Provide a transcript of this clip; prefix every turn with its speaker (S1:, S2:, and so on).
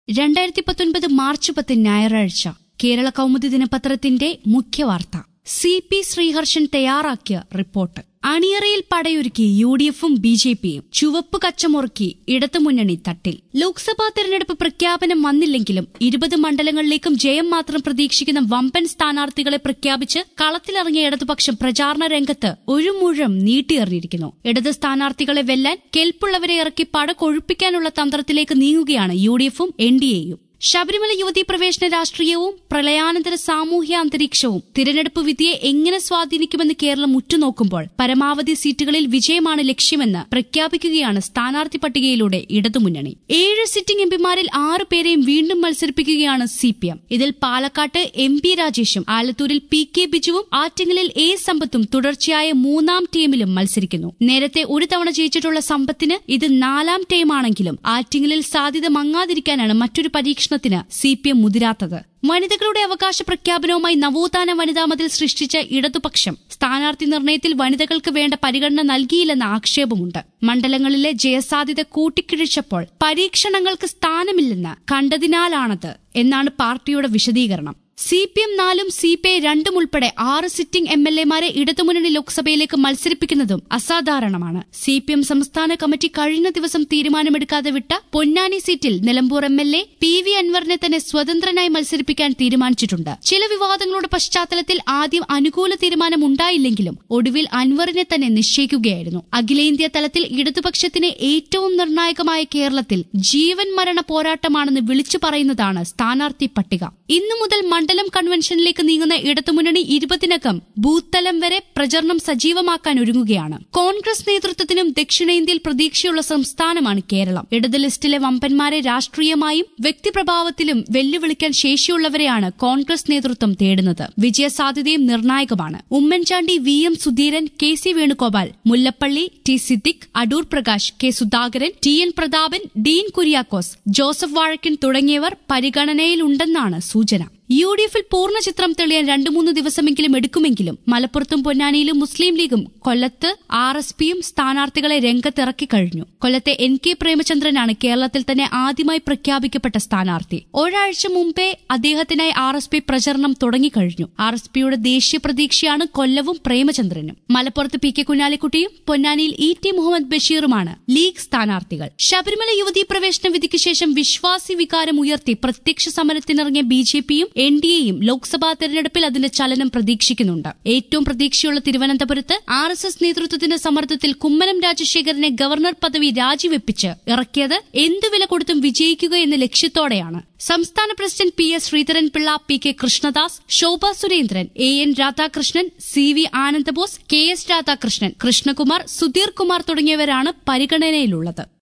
S1: രണ്ടായിരത്തി പത്തൊൻപത് മാർച്ച് പത്ത് ഞായറാഴ്ച കേരള കൗമുദി ദിനപത്രത്തിന്റെ മുഖ്യവാർത്ത സി പി ശ്രീഹർഷൻ തയ്യാറാക്കിയ റിപ്പോർട്ട് അണിയറയിൽ പടയൊരുക്കി യു ഡി എഫും ബി ജെ പിയും ചുവപ്പ് കച്ചമുറുക്കി ഇടതുമുന്നണി തട്ടിൽ ലോക്സഭാ തെരഞ്ഞെടുപ്പ് പ്രഖ്യാപനം വന്നില്ലെങ്കിലും ഇരുപത് മണ്ഡലങ്ങളിലേക്കും ജയം മാത്രം പ്രതീക്ഷിക്കുന്ന വമ്പൻ സ്ഥാനാർത്ഥികളെ പ്രഖ്യാപിച്ച് കളത്തിലിറങ്ങിയ ഇടതുപക്ഷം പ്രചാരണ രംഗത്ത് ഒരു മുഴം നീട്ടിയെറിഞ്ഞിരിക്കുന്നു ഇടത് സ്ഥാനാർത്ഥികളെ വെല്ലാൻ കെൽപ്പുള്ളവരെ ഇറക്കി പട കൊഴുപ്പിക്കാനുള്ള തന്ത്രത്തിലേക്ക് നീങ്ങുകയാണ് യു ഡി എഫും എൻ ഡി എയും ശബരിമല യുവതീ പ്രവേശന രാഷ്ട്രീയവും പ്രളയാനന്തര സാമൂഹ്യ അന്തരീക്ഷവും തിരഞ്ഞെടുപ്പ് വിധിയെ എങ്ങനെ സ്വാധീനിക്കുമെന്ന് കേരളം ഉറ്റുനോക്കുമ്പോൾ പരമാവധി സീറ്റുകളിൽ വിജയമാണ് ലക്ഷ്യമെന്ന് പ്രഖ്യാപിക്കുകയാണ് സ്ഥാനാർത്ഥി പട്ടികയിലൂടെ ഇടതുമുന്നണി ഏഴ് സിറ്റിംഗ് എംപിമാരിൽ ആറ് പേരെയും വീണ്ടും മത്സരിപ്പിക്കുകയാണ് സി പി എം ഇതിൽ പാലക്കാട്ട് എം പി രാജേഷും ആലത്തൂരിൽ പി കെ ബിജുവും ആറ്റിങ്ങലിൽ എ സമ്പത്തും തുടർച്ചയായ മൂന്നാം ടീമിലും മത്സരിക്കുന്നു നേരത്തെ ഒരു തവണ ജയിച്ചിട്ടുള്ള സമ്പത്തിന് ഇത് നാലാം ടീമാണെങ്കിലും ആറ്റിങ്ങലിൽ സാധ്യത മങ്ങാതിരിക്കാനാണ് മറ്റൊരു പരീക്ഷണത്തിന് സി പി എം മുതിരാത്തത് വനിതകളുടെ അവകാശ പ്രഖ്യാപനവുമായി നവോത്ഥാന വനിതാ മതിൽ സൃഷ്ടിച്ച ഇടതുപക്ഷം സ്ഥാനാർത്ഥി നിർണയത്തിൽ വനിതകൾക്ക് വേണ്ട പരിഗണന നൽകിയില്ലെന്ന ആക്ഷേപമുണ്ട് മണ്ഡലങ്ങളിലെ ജയസാധ്യത കൂട്ടിക്കിഴിച്ചപ്പോൾ പരീക്ഷണങ്ങൾക്ക് സ്ഥാനമില്ലെന്ന് കണ്ടതിനാലാണത് എന്നാണ് പാർട്ടിയുടെ വിശദീകരണം സി പി എം നാലും സി പി ഐ രണ്ടും ഉൾപ്പെടെ ആറ് സിറ്റിംഗ് എം എൽ എമാരെ ഇടതുമുന്നണി ലോക്സഭയിലേക്ക് മത്സരിപ്പിക്കുന്നതും അസാധാരണമാണ് സി പി എം സംസ്ഥാന കമ്മിറ്റി കഴിഞ്ഞ ദിവസം തീരുമാനമെടുക്കാതെ വിട്ട പൊന്നാനി സീറ്റിൽ Nilambur M L A P V അൻവറിനെ തന്നെ സ്വതന്ത്രനായി മത്സരിപ്പിക്കാൻ തീരുമാനിച്ചിട്ടുണ്ട് ചില വിവാദങ്ങളുടെ പശ്ചാത്തലത്തിൽ ആദ്യം അനുകൂല തീരുമാനമുണ്ടായില്ലെങ്കിലും ഒടുവിൽ അൻവറിനെ തന്നെ നിശ്ചയിക്കുകയായിരുന്നു അഖിലേന്ത്യാ തലത്തിൽ ഇടതുപക്ഷത്തിന് ഏറ്റവും നിർണായകമായ കേരളത്തിൽ ജീവൻ മരണ പോരാട്ടമാണെന്ന് വിളിച്ചു പറയുന്നതാണ് സ്ഥാനാർത്ഥി പട്ടിക ഇന്നു മുതൽ മണ്ഡലം കൺവെൻഷനിലേക്ക് നീങ്ങുന്ന ഇടതുമുന്നണി ഇരുപതിനകം ബൂത്തലം വരെ പ്രചരണം സജീവമാക്കാൻ ഒരുങ്ങുകയാണ് കോൺഗ്രസ് നേതൃത്വത്തിനും ദക്ഷിണേന്ത്യയിൽ പ്രതീക്ഷയുള്ള സംസ്ഥാനമാണ് കേരളം ഇടത് ലിസ്റ്റിലെ വമ്പന്മാരെ രാഷ്ട്രീയമായും വ്യക്തിപ്രഭാവത്തിലും വെല്ലുവിളിക്കാൻ ശേഷിയുള്ളവരെയാണ് കോൺഗ്രസ് നേതൃത്വം തേടുന്നത് വിജയസാധ്യതയും നിർണായകമാണ് Oommen Chandy V M Sudheeran K C Venugopal Mullappally T Siddique Adoor Prakash K Sudhakaran T N Prathapan Dean Kuriakose Joseph Vazhakkan തുടങ്ങിയവർ പരിഗണനയിലുണ്ടെന്നാണ് സൂചന യു ഡി എഫിൽ പൂർണ്ണ ചിത്രം തെളിയാൻ രണ്ടു മൂന്ന് ദിവസമെങ്കിലും എടുക്കുമെങ്കിലും മലപ്പുറത്തും പൊന്നാനിയിലും മുസ്ലിം ലീഗും കൊല്ലത്ത് ആർ എസ് പിയും സ്ഥാനാർത്ഥികളെ രംഗത്തിറക്കി കഴിഞ്ഞു കൊല്ലത്തെ എൻ കെ പ്രേമചന്ദ്രനാണ് കേരളത്തിൽ തന്നെ ആദ്യമായി പ്രഖ്യാപിക്കപ്പെട്ട സ്ഥാനാർത്ഥി ഒരാഴ്ച മുമ്പേ അദ്ദേഹത്തിനായി ആർ എസ് പി പ്രചരണം തുടങ്ങിക്കഴിഞ്ഞു ആർ എസ് പിയുടെ ദേശീയ പ്രതീക്ഷയാണ് കൊല്ലവും പ്രേമചന്ദ്രനും മലപ്പുറത്ത് പി കെ കുഞ്ഞാലിക്കുട്ടിയും പൊന്നാനിയിൽ ഇ ടി മുഹമ്മദ് ബഷീറുമാണ് ലീഗ് സ്ഥാനാർത്ഥികൾ ശബരിമല യുവതീ പ്രവേശന വിധിക്ക് ശേഷം വിശ്വാസി വികാരം ഉയർത്തി പ്രത്യക്ഷ സമരത്തിനിറങ്ങിയ ബി ജെ പിയും എൻ ഡി എയും ലോക്സഭാ തെരഞ്ഞെടുപ്പിൽ അതിന്റെ ചലനം പ്രതീക്ഷിക്കുന്നുണ്ട് ഏറ്റവും പ്രതീക്ഷയുള്ള തിരുവനന്തപുരത്ത് ആർ എസ് എസ് നേതൃത്വത്തിന്റെ സമ്മർദ്ദത്തിൽ കുമ്മനം രാജശേഖരനെ ഗവർണർ പദവി രാജിവെപ്പിച്ച് ഇറക്കിയത് എന്തു വില കൊടുത്തും വിജയിക്കുക എന്ന ലക്ഷ്യത്തോടെയാണ് സംസ്ഥാന president P S Sreedharan Pillai P K Krishnadas Shobha Surendran A N Radhakrishnan C V Ananda Bose K S Radhakrishnan Krishnakumar Sudheer Kumar തുടങ്ങിയവരാണ് പരിഗണനയിലുള്ളത്